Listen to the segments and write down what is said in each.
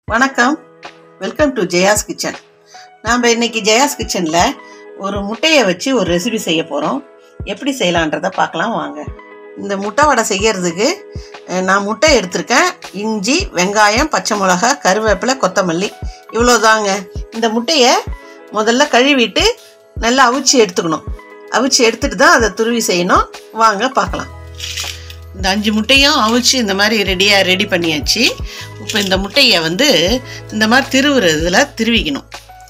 வணக்கம் welcome to Jaya's kitchen நாம் இன்னைக்கு ஜெயாஸ் கிச்சனில் ஒரு முட்டையை வச்சு ஒரு ரெசிபி செய்ய போகிறோம் எப்படி செய்யலான்றதை பார்க்கலாம் வாங்க இந்த முட்டை வடை செய்யறதுக்கு அஹ், நான் முட்டை எடுத்திருக்கேன் இஞ்சி வெங்காயம் பச்சை மிளகா கருவேப்பிலை கொத்தமல்லி இவ்வளோதாங்க இந்த முட்டையை முதல்ல கழுவிட்டு நல்லா அவிச்சு எடுத்துக்கணும் அவிச்சு எடுத்துட்டு தான் அதை துருவி செய்யணும் வாங்க பார்க்கலாம் இந்த அஞ்சு முட்டையும் அவிச்சு இந்த மாதிரி ரெடியாக ரெடி பண்ணியாச்சு இப்போ இந்த முட்டையை வந்து இந்த மாதிரி திருவுறதுல திருவிக்கணும்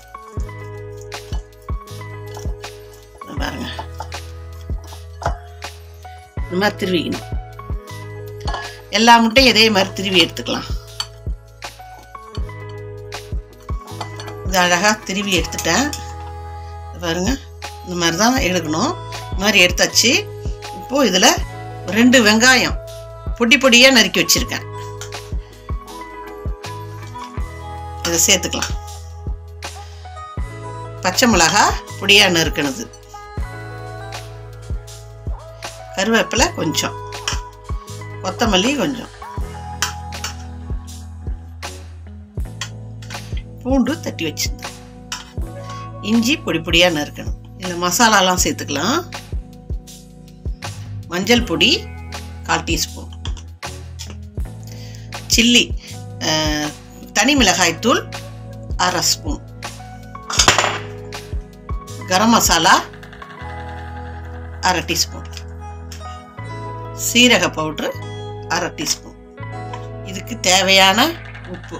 இங்க பாருங்க இந்த மாதிரி திருவிக்கணும் எல்லா முட்டையும் இதே மாதிரி திருவி எடுத்துக்கலாம் இது அழகாக திருவி எடுத்துட்டேன் இது பாருங்க இந்த மாதிரி தான் எடுக்கணும் இந்த மாதிரி எடுத்தாச்சு இப்போது இதில் ரெண்டு வெங்காயம் பொடி பொடியாக நறுக்கி வச்சுருக்கேன் இதை சேர்த்துக்கலாம் பச்சை மிளகா பொடியாக நறுக்கினது கருவேப்பிலை கொஞ்சம் கொத்தமல்லி கொஞ்சம் பூண்டு தட்டி வச்சிருந்தேன் இஞ்சி பொடி பொடியாக நறுக்கணும் இதில் மசாலாலாம் சேர்த்துக்கலாம் மஞ்சள் பொடி கால் டீஸ்பூன் சில்லி அஹ், தனி மிளகாய் தூள் அரை ஸ்பூன் கரம் மசாலா அரை டீஸ்பூன் சீரக பவுட்ரு அரை டீஸ்பூன் இதுக்கு தேவையான உப்பு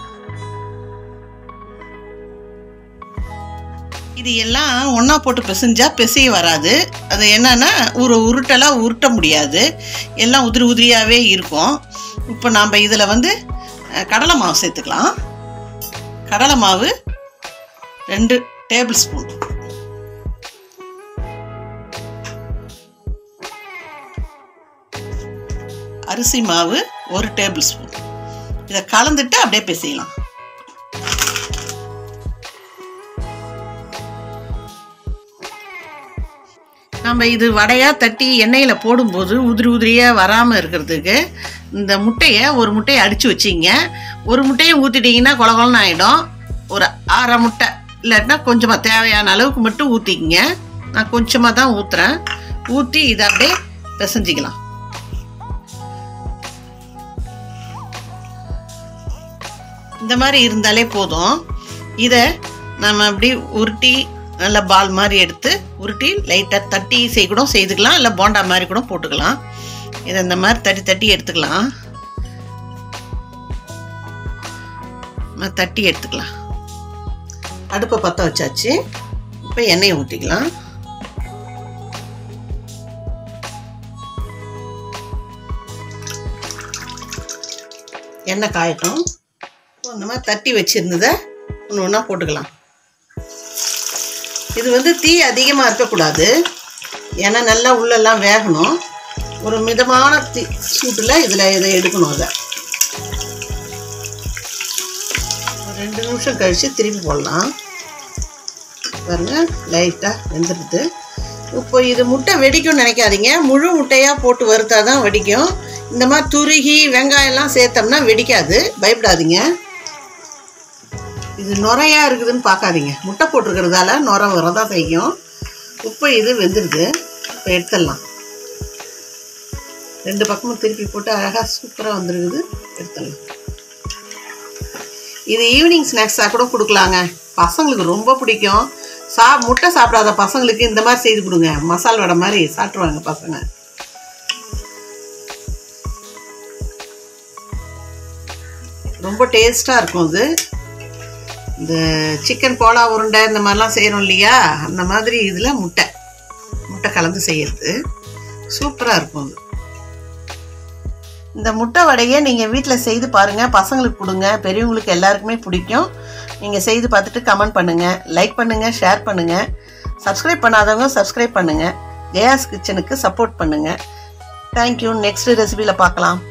இது எல்லாம் ஒன்றா போட்டு பிசைஞ்சா பிசைய வராது அது என்னன்னா ஒரு உருட்டெல்லாம் உருட்ட முடியாது எல்லாம் உதிரி உதிரியாகவே இருக்கும் இப்போ நாம் இதில் வந்து அஹ், கடலை மாவு சேர்த்துக்கலாம் கடலை மாவு ரெண்டு டேபிள் ஸ்பூன் அரிசி மாவு ஒரு டேபிள் ஸ்பூன் இதை கலந்துட்டு அப்படியே பிசையலாம் நம்ம இது வடையாக தட்டி எண்ணெயில் போடும்போது உதிரி உதிரியாக வராமல் இருக்கிறதுக்கு இந்த முட்டையை ஒரு முட்டையை அடித்து வச்சிங்க ஒரு முட்டையை ஊற்றிட்டிங்கன்னா குளகுளன்னு ஆகிடும் ஒரு அரை முட்டை இல்லாட்டினா கொஞ்சமாக தேவையான அளவுக்கு மட்டும் ஊற்றிக்கிங்க நான் கொஞ்சமாக தான் ஊற்றுறேன் ஊற்றி இதை அப்படியே பிசைஞ்சிக்கலாம் இந்த மாதிரி இருந்தாலே போதும் இதை நம்ம அப்படி உருட்டி நல்ல பால் மாதிரி எடுத்து உருட்டி லைட்டாக தட்டி செய் கூட செய்துக்கலாம் இல்லை போண்டா மாதிரி கூட போட்டுக்கலாம் இதை இந்த மாதிரி தட்டி தட்டி எடுத்துக்கலாம் நம்ம தட்டி எடுத்துக்கலாம் அடுப்பை பற்ற வச்சாச்சு இப்போ எண்ணெயை ஊற்றிக்கலாம் எண்ணெய் காயட்டும் இப்போ இந்த மாதிரி தட்டி வச்சுருந்ததை ஒன்று ஒன்றா போட்டுக்கலாம் இது வந்து தீ அதிகமாக இருக்கக்கூடாது ஏன்னா நல்லா உள்ளெல்லாம் வேகணும் ஒரு மிதமான தீ சூட்டில் இதில் இதை எடுக்கணும் அதை ஒரு ரெண்டு நிமிஷம் கழித்து திருப்பி போடலாம் பாருங்க லைட்டாக வெந்துடுது இப்போ இது முட்டை வெடிக்கும்னு நினைக்காதீங்க முழு முட்டையாக போட்டு வறுத்தா தான் வெடிக்கும் இந்த மாதிரி துருகி வெங்காயம்லாம் சேர்த்தோம்னா வெடிக்காது பயப்படாதீங்க இது நுரையா இருக்குதுன்னு பார்க்காதீங்க முட்டை போட்டிருக்கிறதால நுரை வரதான் செய்யும் உப்பு இது வெந்துடுது இப்போ எடுத்துடலாம் ரெண்டு பக்கமும் திருப்பி போட்டு அழகாக சூப்பராக வந்துருக்குது எடுத்துடலாம் இது ஈவினிங் ஸ்நாக்ஸாக கூட கொடுக்கலாங்க பசங்களுக்கு ரொம்ப பிடிக்கும் சா முட்டை சாப்பிடாத பசங்களுக்கு இந்த மாதிரி செய்து கொடுங்க மசால் வடை மாதிரி சாப்பிட்ருவாங்க பசங்க ரொம்ப டேஸ்ட்டாக இருக்கும் இது இந்த சிக்கன் கோலா உருண்டை இந்த மாதிரிலாம் செய்கிறோம் இல்லையா அந்த மாதிரி இதில் முட்டை முட்டை கலந்து செய்யறது சூப்பராக இருக்கும் அது இந்த முட்டை வடையை நீங்கள் வீட்டில் செய்து பாருங்கள் பசங்களுக்கு கொடுங்க பெரியவங்களுக்கு எல்லாருக்குமே பிடிக்கும் நீங்கள் செய்து பார்த்துட்டு கமெண்ட் பண்ணுங்கள் லைக் பண்ணுங்கள் ஷேர் பண்ணுங்கள் சப்ஸ்கிரைப் பண்ணாதவங்க சப்ஸ்கிரைப் பண்ணுங்கள் ஜெயாஸ் கிச்சனுக்கு சப்போர்ட் பண்ணுங்கள் தேங்க்யூ நெக்ஸ்ட் ரெசிபியில் பார்க்கலாம்